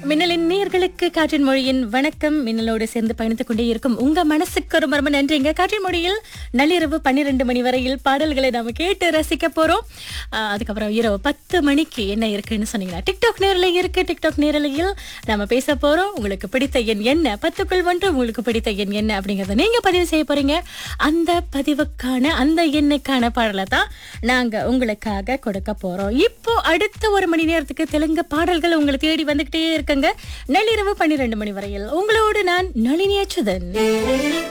மின்னலின் நேயர்களுக்கு காற்றின் மொழியின் வணக்கம் மின்னலோடு சேர்ந்து பயணித்துக் கொண்டே இருக்கும் உங்க மனசுக்கு ரொம்ப ரொம்ப நன்றிங்க காற்றின் மொழியில் நள்ளிரவு பன்னிரண்டு மணி வரையில் பாடல்களை நாம கேட்டு ரசிக்க போறோம் ஆஹ் அதுக்கப்புறம் இரவு பத்து மணிக்கு என்ன இருக்குன்னு சொன்னீங்கன்னா டிக்டாக் நேரலை இருக்கு டிக்டாக் நேரலையில் நாம பேச போறோம் உங்களுக்கு பிடித்த எண் என்ன பத்துக்குள் ஒன்று உங்களுக்கு பிடித்த எண் என்ன அப்படிங்கறத நீங்க பதிவு செய்ய போறீங்க அந்த பதிவுக்கான அந்த எண்ணுக்கான பாடலை தான் நாங்க உங்களுக்காக கொடுக்க போறோம் இப்போ அடுத்த ஒரு மணி நேரத்துக்கு தெலுங்கு பாடல்கள் உங்களை தேடி வந்துகிட்டே இருக்குங்க நள்ளிரவு பன்னிரண்டு மணி வரையில் உங்களோடு நான் நளினி அச்சுதன்